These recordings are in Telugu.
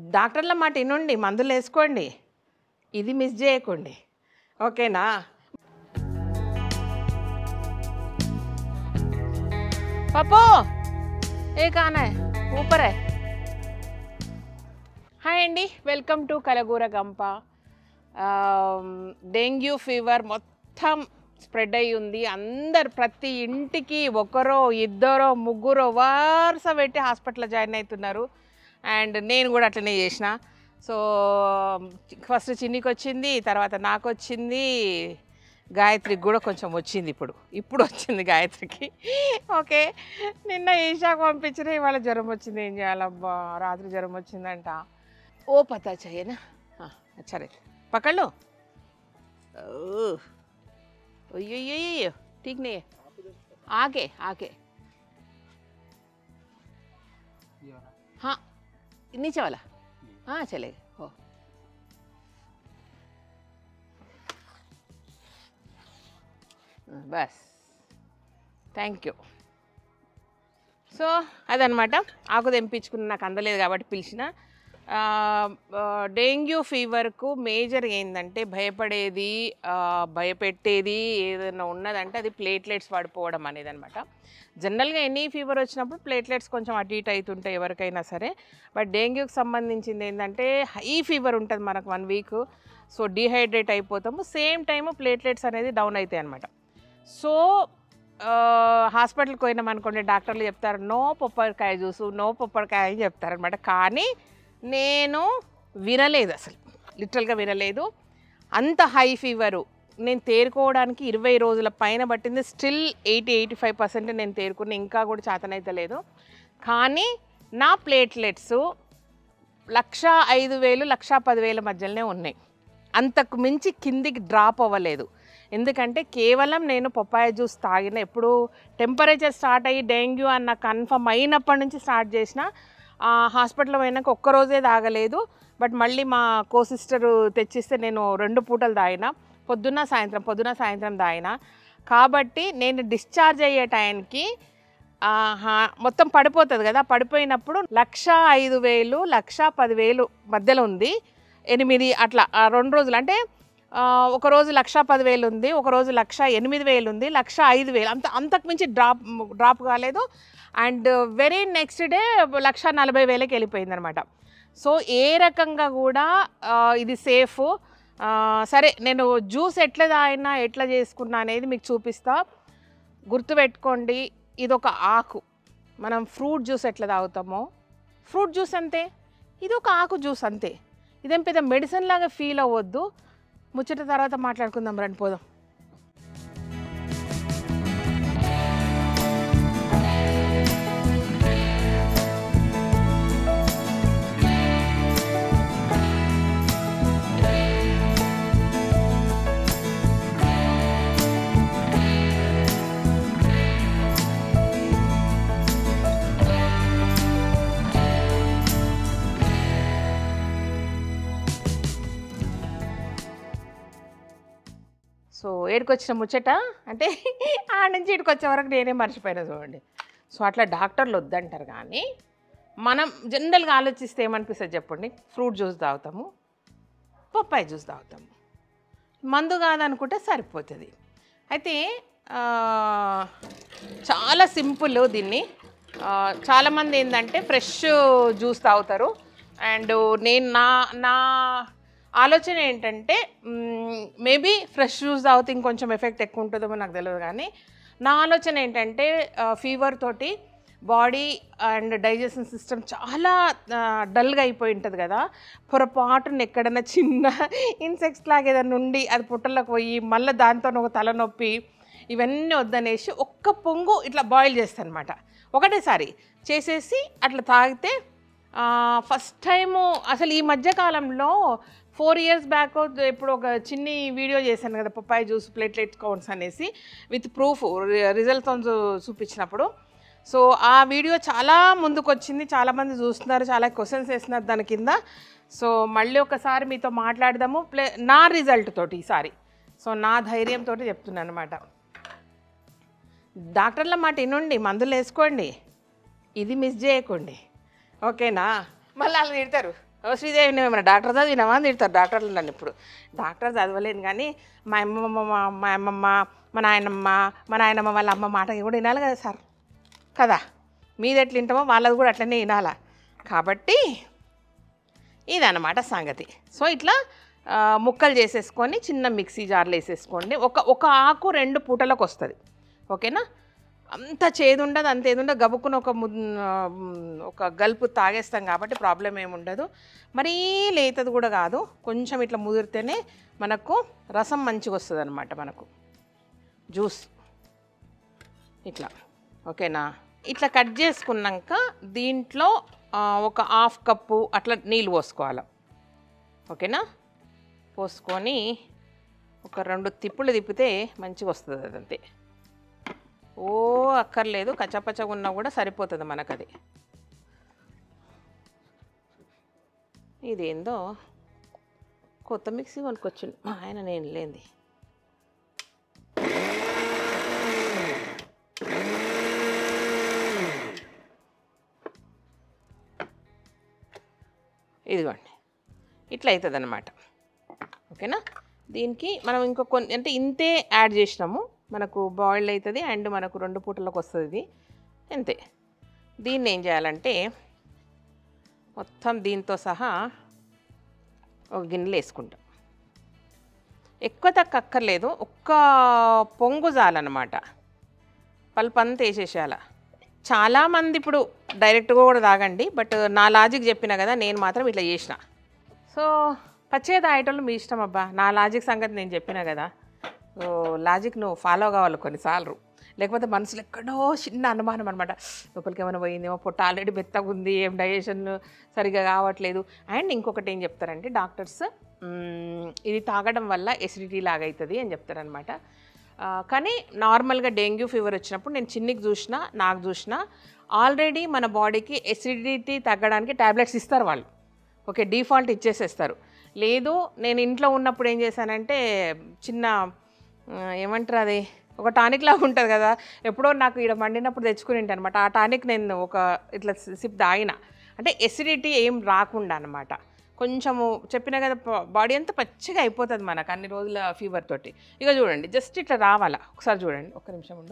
డాక్టర్ల మాట వినండి మందులు వేసుకోండి ఇది మిస్ చేయకండి ఓకేనా పప్పు ఏ కానా ఊపరే హాయ్ అండి welcome to Kalagura Gampa dengue fever మొత్తం స్ప్రెడ్ అయి ఉంది అందరు ప్రతి ఇంటికి ఒకరో ఇద్దరో ముగ్గురో వరుస పెట్టి హాస్పిటల్లో జాయిన్ అవుతున్నారు అండ్ నేను కూడా అట్లనే చేసిన సో ఫస్ట్ చిన్నికి వచ్చింది తర్వాత నాకు వచ్చింది గాయత్రికి కూడా కొంచెం వచ్చింది ఇప్పుడు ఇప్పుడు వచ్చింది గాయత్రికి ఓకే నిన్న ఈషాకు పంపించిన ఇవాళ జ్వరం వచ్చింది ఏం చేయాలబ్బా రాత్రి జ్వరం వచ్చిందంట ఓ పతా చెయ్యనా సరే పకళ్ళు అయ్యో ठीक नहीं है आगे आगे हाँ नीचे वाला हाँ चलेगा हो బస్ థ్యాంక్ యూ సో అదనమాట ఆకు తెంపించుకుని నాకు అందలేదు కాబట్టి పిలిచిన ఆ, ఆ, డెంగ్యూ ఫీవర్కు మేజర్ ఏంటంటే భయపడేది ఆ, భయపెట్టేది ఏదైనా ఉన్నదంటే అది ప్లేట్లెట్స్ పడిపోవడం అనేది అనమాట జనరల్గా ఎనీ ఫీవర్ వచ్చినప్పుడు ప్లేట్లెట్స్ కొంచెం అటు ఇటు అవుతుంటాయి ఎవరికైనా సరే బట్ డెంగ్యూకి సంబంధించింది ఏంటంటే హై ఫీవర్ ఉంటుంది మనకు వన్ వీక్ సో డీహైడ్రేట్ అయిపోతాము సేమ్ టైం ప్లేట్లెట్స్ అనేది డౌన్ అవుతాయి అనమాట సో ఆ, హాస్పిటల్కి పోయినాం అనుకోండి డాక్టర్లు చెప్తారు నో పొప్పడికాయ జ్యూసు నో పొప్పడికాయ అని చెప్తారనమాట కానీ నేను వినలేదు అసలు లిటరల్గా వినలేదు అంత హై ఫీవరు నేను తేరుకోవడానికి ఇరవై రోజుల పైన పట్టింది still eighty eighty five percent నేను తేరుకుని ఇంకా కూడా చేతనైతే లేదు కానీ నా ప్లేట్లెట్స్ లక్ష ఐదు వేలు లక్ష పదివేల మధ్యలోనే ఉన్నాయి అంతకు మించి కిందికి డ్రాప్ అవ్వలేదు ఎందుకంటే కేవలం నేను పప్పాయ జ్యూస్ తాగిన ఎప్పుడు టెంపరేచర్ స్టార్ట్ అయ్యి డెంగ్యూ అన్న కన్ఫర్మ్ అయినప్పటి నుంచి స్టార్ట్ చేసిన ఆ, హాస్పిటల్ పోయినాక ఒక్క రోజే తాగలేదు బట్ మళ్ళీ మా కో సిస్టర్ తెచ్చిస్తే నేను రెండు పూటలు తాగిన పొద్దున్న సాయంత్రం పొద్దున సాయంత్రం తాగిన కాబట్టి నేను డిశ్చార్జ్ అయ్యే టైంకి ఆ, హా- మొత్తం పడిపోతుంది కదా పడిపోయినప్పుడు లక్ష ఐదు వేలు లక్ష పదివేలు మధ్యలో ఉంది ఎనిమిది అట్లా ఆ రెండు రోజులు అంటే ఆ, ఒక రోజు లక్ష పదివేలు ఉంది ఒక రోజు లక్ష ఎనిమిది వేలు ఉంది లక్ష ఐదు వేలు అంత అంతకు మించి డ్రాప్ డ్రాప్ కాలేదు and very next day lakh నలభై వేలకి వెళ్ళిపోయింది అనమాట సో ఏ రకంగా కూడా ఆ, ఇది సేఫ్ సరే నేను జ్యూస్ ఎట్లా తాగినా ఎట్లా చేసుకున్నా అనేది మీకు చూపిస్తా గుర్తుపెట్టుకోండి ఇది ఒక ఆకు మనం ఫ్రూట్ జ్యూస్ ఎట్లా తాగుతామో ఫ్రూట్ జ్యూస్ అంతే ఇది ఒక ఆకు జ్యూస్ అంతే ఇదేం పెద్ద మెడిసిన్ లాగా ఫీల్ అవ్వద్దు ముచ్చట తర్వాత మాట్లాడుకుందాం రండి పోదాం సో ఏడుకొచ్చిన ముచ్చట అంటే ఆ నుంచి ఇక్కడికి వచ్చే వరకు నేనే మర్చిపోయినా చూడండి సో అట్లా డాక్టర్లు వద్దంటారు కానీ మనం జనరల్గా ఆలోచిస్తే ఏమనిపిస్తుంది చెప్పండి ఫ్రూట్ జ్యూస్ తాగుతాము పప్పాయి జ్యూస్ తాగుతాము మందు కాదనుకుంటే సరిపోతుంది అయితే ఆ, చాలా సింపుల్ దీన్ని ఆ, చాలామంది ఏంటంటే ఫ్రెష్ జ్యూస్ తాగుతారు అండ్ నేను నా నా ఆలోచన ఏంటంటే మేబీ ఫ్రెష్ జ్యూస్ తాగితే ఇంకొంచెం ఎఫెక్ట్ ఎక్కువ ఉంటుందేమో నాకు తెలియదు కానీ నా ఆలోచన ఏంటంటే ఫీవర్ తోటి బాడీ అండ్ డైజెషన్ సిస్టమ్ చాలా డల్గా అయిపోయి ఉంటుంది కదా పొరపాటున ఎక్కడైనా చిన్న ఇన్సెక్ట్స్ లాగా ఏదైనా ఉండి అది పుట్టలోకి పోయి మళ్ళీ దాంతో ఒక తలనొప్పి ఇవన్నీ వద్దనేసి ఒక్క పొంగు ఇట్లా బాయిల్ చేస్తాను అనమాట ఒకటేసారి చేసేసి అట్లా తాగితే ఫస్ట్ టైము అసలు ఈ మధ్య కాలంలో ఫోర్ ఇయర్స్ బ్యాక్ ఇప్పుడు ఒక చిన్ని వీడియో చేశాను కదా పప్పాయి జ్యూస్ ప్లేట్లెట్ కౌంట్స్ అనేసి విత్ ప్రూఫ్ రిజల్ట్తో చూపించినప్పుడు సో ఆ వీడియో చాలా ముందుకు వచ్చింది చాలామంది చూస్తున్నారు చాలా క్వశ్చన్స్ వేస్తున్నారు దాని కింద సో మళ్ళీ ఒకసారి మీతో మాట్లాడదాము ప్లే నా రిజల్ట్ తోటి ఈసారి సో నా ధైర్యంతో చెప్తున్నాను అనమాట డాక్టర్ల మాట వినండి మందులు వేసుకోండి ఇది మిస్ చేయకండి ఓకేనా మళ్ళీ వాళ్ళు తిడతారు ఓ శ్రీదేవి నువ్వు ఏమైనా డాక్టర్ చదివినావా అని తిడతారు డాక్టర్లు నన్ను ఇప్పుడు డాక్టర్ చదవలేదు కానీ మా అమ్మమ్మ మా- మా అమ్మమ్మ మా నాయనమ్మ మా నాయనమ్మ వాళ్ళ అమ్మ మాట కూడా వినాలి కదా సార్ కదా మీది ఎట్లా వింటామో వాళ్ళది కూడా అట్లనే వినాలా కాబట్టి ఇదన్నమాట సంగతి సో ఇట్లా ఆ, ముక్కలు చేసేసుకొని చిన్న మిక్సీ జార్లో వేసేసుకోండి ఒక ఒక ఆకు రెండు పూటలకు వస్తుంది ఓకేనా అంత చేదు ఉండదు అంత ఏది ఉండదు గబుక్కున ఒక ము ఒక గల్పు తాగేస్తాం కాబట్టి ప్రాబ్లం ఏమి ఉండదు మరీ లేతది కూడా కాదు కొంచెం ఇట్లా ముదిరితేనే మనకు రసం మంచిగా వస్తుంది అనమాట మనకు జ్యూస్ ఇట్లా ఓకేనా ఇట్లా కట్ చేసుకున్నాక దీంట్లో ఆ, ఒక హాఫ్ కప్పు అట్లా నీళ్ళు పోసుకోవాలి ఓకేనా పోసుకొని ఒక రెండు తిప్పులు తిప్పితే మంచిగా వస్తుంది అదంతే ఓ అక్కర్లేదు కచ్చపచ్చగా ఉన్నా కూడా సరిపోతుంది మనకు అది ఇదేందో కొత్త మిక్సీ కొనుక్కొచ్చింది మా ఆయన నేను లేంది ఇదిగోండి ఇట్లా అవుతుంది అనమాట ఓకేనా దీనికి మనం ఇంకో కొన్ని అంటే ఇంతే యాడ్ చేసినాము మనకు బాయిల్డ్ అవుతుంది అండ్ మనకు రెండు పూటలకు వస్తుంది ఇది అంతే దీన్ని ఏం చేయాలంటే మొత్తం దీంతో సహా ఒక గిన్నెలో వేసుకుంటాం ఎక్కువ తక్కువ అక్కర్లేదు ఒక్క పొంగు చాలన్నమాట పల్పు అంతా వేసేసేయాల చాలామంది ఇప్పుడు డైరెక్ట్గా కూడా తాగండి బట్ నా లాజిక్ చెప్పిన కదా నేను మాత్రం ఇట్లా చేసిన సో పచ్చిగా తాగేటోళ్ళు మీ ఇష్టం అబ్బా నా లాజిక్ సంగతి నేను చెప్పిన కదా సో లాజిక్ నువ్వు ఫాలో కావాలి కొన్నిసార్లు లేకపోతే మనసులో ఎక్కడో చిన్న అనుమానం అనమాట లోపలికి ఏమైనా పోయిందేమో పొట్ట ఆల్రెడీ మెత్తగా ఉంది ఏం డైజెషన్ సరిగా కావట్లేదు అండ్ ఇంకొకటి ఏం చెప్తారంటే డాక్టర్స్ మ్మ్, ఇది తాగడం వల్ల ఎసిడిటీ లాగా అవుతుంది అని చెప్తారనమాట ఆ, కానీ నార్మల్గా డెంగ్యూ ఫీవర్ వచ్చినప్పుడు నేను చిన్నికి చూసిన నాకు చూసిన ఆల్రెడీ మన బాడీకి ఎసిడిటీ తగ్గడానికి ట్యాబ్లెట్స్ ఇస్తారు వాళ్ళు ఓకే డిఫాల్ట్ ఇచ్చేసేస్తారు లేదు నేను ఇంట్లో ఉన్నప్పుడు ఏం చేశానంటే చిన్న ఆ, ఏమంటారు అది ఒక టానిక్ లాగా ఉంటుంది కదా ఎప్పుడో నాకు ఇక్కడ మండినప్పుడు తెచ్చుకుని అనమాట ఆ టానిక్ నేను ఒక ఇట్లా సిప్ తాగిన అంటే ఎసిడిటీ ఏం రాకుండా అనమాట కొంచెము చెప్పిన కదా బాడీ అంతా పచ్చిగా అయిపోతుంది మనకు అన్ని రోజుల ఫీవర్ తోటి ఇక చూడండి జస్ట్ ఇట్లా రావాలా ఒకసారి చూడండి ఒక్క నిమిషం ఉండు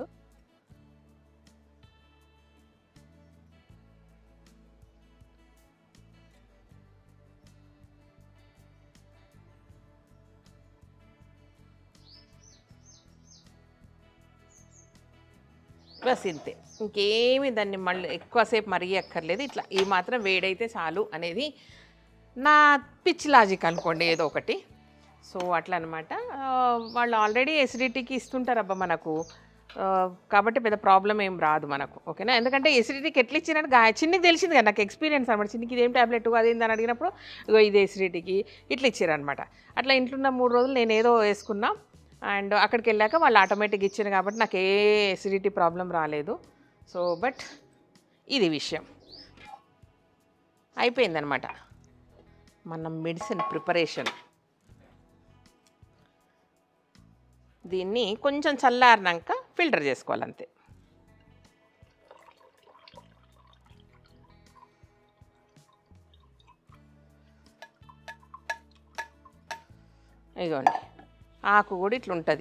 బస్ ఇంతే ఇంకేమి దాన్ని మళ్ళీ ఎక్కువసేపు మరిగక్కర్లేదు ఇట్లా ఈ మాత్రం వేడైతే చాలు అనేది నా పిచ్ లాజిక్ అనుకోండి ఏదో ఒకటి సో అట్లా అనమాట వాళ్ళు ఆల్రెడీ ఎసిడిటీకి ఇస్తుంటారు అబ్బా మనకు ఆ, కాబట్టి పెద్ద ప్రాబ్లం ఏం రాదు మనకు ఓకేనా ఎందుకంటే ఎసిడిటీకి ఎట్లా ఇచ్చినట్టు గా చిన్నకి తెలిసింది కదా నాకు ఎక్స్పీరియన్స్ అనమాట చిన్నకి ఇదేం ట్యాబ్లెట్ అదేంది అని అడిగినప్పుడు ఇగో ఇది ఎసిడిటీకి ఇట్లా ఇచ్చారనమాట అట్లా ఇంట్లో ఉన్న మూడు రోజులు నేను ఏదో వేసుకున్నా అండ్ అక్కడికి వెళ్ళాక వాళ్ళు ఆటోమేటిక్ ఇచ్చారు కాబట్టి నాకు ఏ ఎసిడిటీ ప్రాబ్లం రాలేదు సో బట్ ఇది విషయం అయిపోయిందనమాట మన మెడిసిన్ ప్రిపరేషన్ దీన్ని కొంచెం చల్లారినాక ఫిల్టర్ చేసుకోవాలి అంతే ఇదిగోండి ఆకు కూడా ఇట్లా ఉంటుంది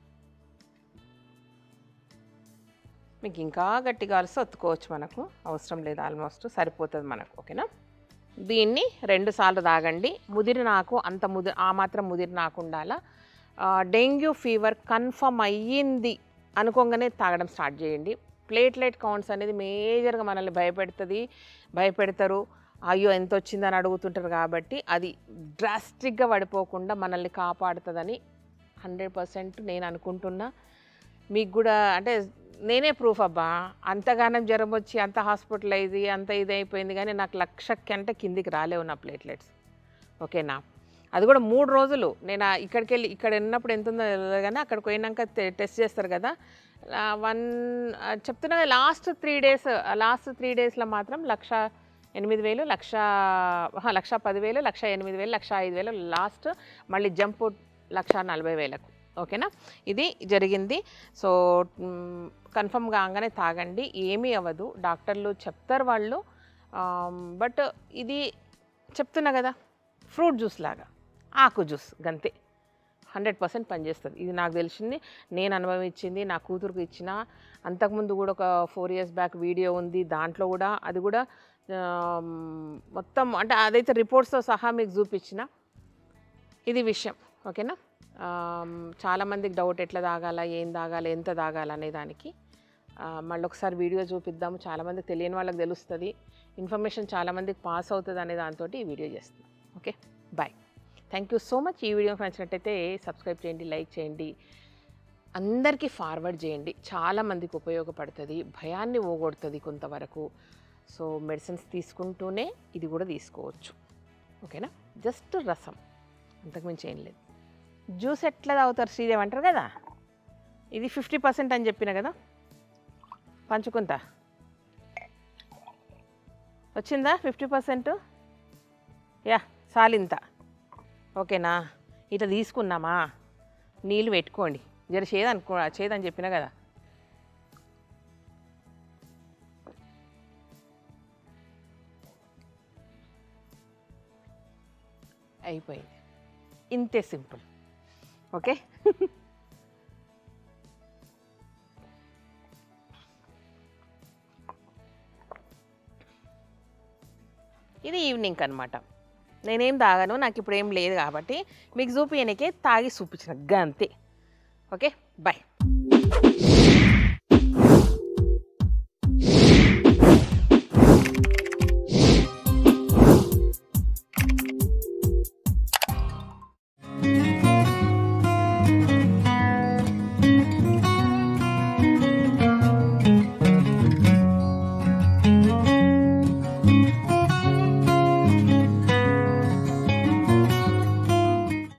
మీకు ఇంకా గట్టి కాల్సి ఒత్తుకోవచ్చు మనకు అవసరం లేదు ఆల్మోస్ట్ సరిపోతుంది మనకు ఓకేనా దీన్ని రెండు సార్లు తాగండి ముదిరిన ఆకు అంత ముదిరి ఆ మాత్రం ముదిరిన ఆకు ఉండాలా ఆ, డెంగ్యూ ఫీవర్ కన్ఫర్మ్ అయ్యింది అనుకోగానే తాగడం స్టార్ట్ చేయండి ప్లేట్లెట్ కౌంట్స్ అనేది మేజర్గా మనల్ని భయపెడుతుంది భయపెడతారు అయ్యో ఎంత వచ్చిందని అడుగుతుంటారు కాబట్టి అది డ్రాస్టిక్గా పడిపోకుండా మనల్ని కాపాడుతుందని హండ్రెడ్ పర్సెంట్ నేను అనుకుంటున్నా మీకు కూడా అంటే నేనే ప్రూఫ్ అబ్బా అంతగానం జ్వరం వచ్చి అంత హాస్పిటల్ అయింది అంత ఇది అయిపోయింది కానీ నాకు లక్ష కంటే కిందికి రాలేవు నా ప్లేట్లెట్స్ ఓకేనా అది కూడా మూడు రోజులు నేను ఆ ఇక్కడికి వెళ్ళి ఇక్కడ ఉన్నప్పుడు ఎంత ఉందో తెలియదు కానీ అక్కడికి పోయినాక తె- టెస్ట్ చేస్తారు కదా వన్ చెప్తున్నా కదా last three days last three డేస్లో మాత్రం లక్ష ఎనిమిది వేలు లక్ష ఆహా, లక్ష పదివేలు లక్ష ఎనిమిది వేలు లక్ష ఐదు వేలు లాస్ట్ మళ్ళీ జంప్ లక్ష నలభై వేలకు ఓకేనా ఇది జరిగింది సో కన్ఫర్మ్ కాగానే తాగండి ఏమీ అవ్వదు డాక్టర్లు చెప్తారు వాళ్ళు బట్ ఇది చెప్తున్నా కదా ఫ్రూట్ జ్యూస్ లాగా ఆకు జ్యూస్ గంతే హండ్రెడ్ పర్సెంట్ పనిచేస్తుంది ఇది నాకు తెలిసింది నేను అనుభవించింది నా కూతురుకు ఇచ్చిన అంతకుముందు కూడా ఒక ఫోర్ ఇయర్స్ బ్యాక్ వీడియో ఉంది దాంట్లో కూడా అది కూడా ఆ, మొత్తం అంటే అదైతే రిపోర్ట్స్తో సహా మీకు చూపించిన ఇది విషయం ఓకేనా ఆమ్, చాలామందికి డౌట్ ఎట్లా తాగాల ఏం తాగాలి ఎంత తాగాల అనే దానికి ఆ, మళ్ళీ ఒకసారి వీడియో చూపిద్దాము చాలామందికి తెలియని వాళ్ళకి తెలుస్తుంది ఇన్ఫర్మేషన్ చాలామందికి పాస్ అవుతుంది అనే దాంతో ఈ వీడియో చేస్తున్నాం okay bye thank you so much ఈ వీడియో నచ్చినట్టయితే సబ్స్క్రైబ్ చేయండి లైక్ చేయండి అందరికీ ఫార్వర్డ్ చేయండి చాలామందికి ఉపయోగపడుతుంది భయాన్ని పోగొడుతుంది కొంతవరకు సో మెడిసిన్స్ తీసుకుంటూనే ఇది కూడా తీసుకోవచ్చు ఓకేనా జస్ట్ రసం అంతకుమించి ఏం లేదు జ్యూస్ ఎట్లా తాగుతారు శ్రీదేవి అంటారు కదా ఇది ఫిఫ్టీ పర్సెంట్ అని చెప్పిన కదా పంచుకుంటా వచ్చిందా ఫిఫ్టీ పర్సెంట్ యా సాలింత ఓకేనా ఇట్లా తీసుకున్నామా నీళ్ళు పెట్టుకోండి జర చేదనుకో చేదని చెప్పిన కదా అయిపోయింది ఇంతే సింపుల్ ఓకే ఇది ఈవినింగ్ అనమాట నేనేం తాగాను నాకు ఇప్పుడు ఏం లేదు కాబట్టి మీకు చూపించనికే తాగి చూపించిన గంతే ఓకే బాయ్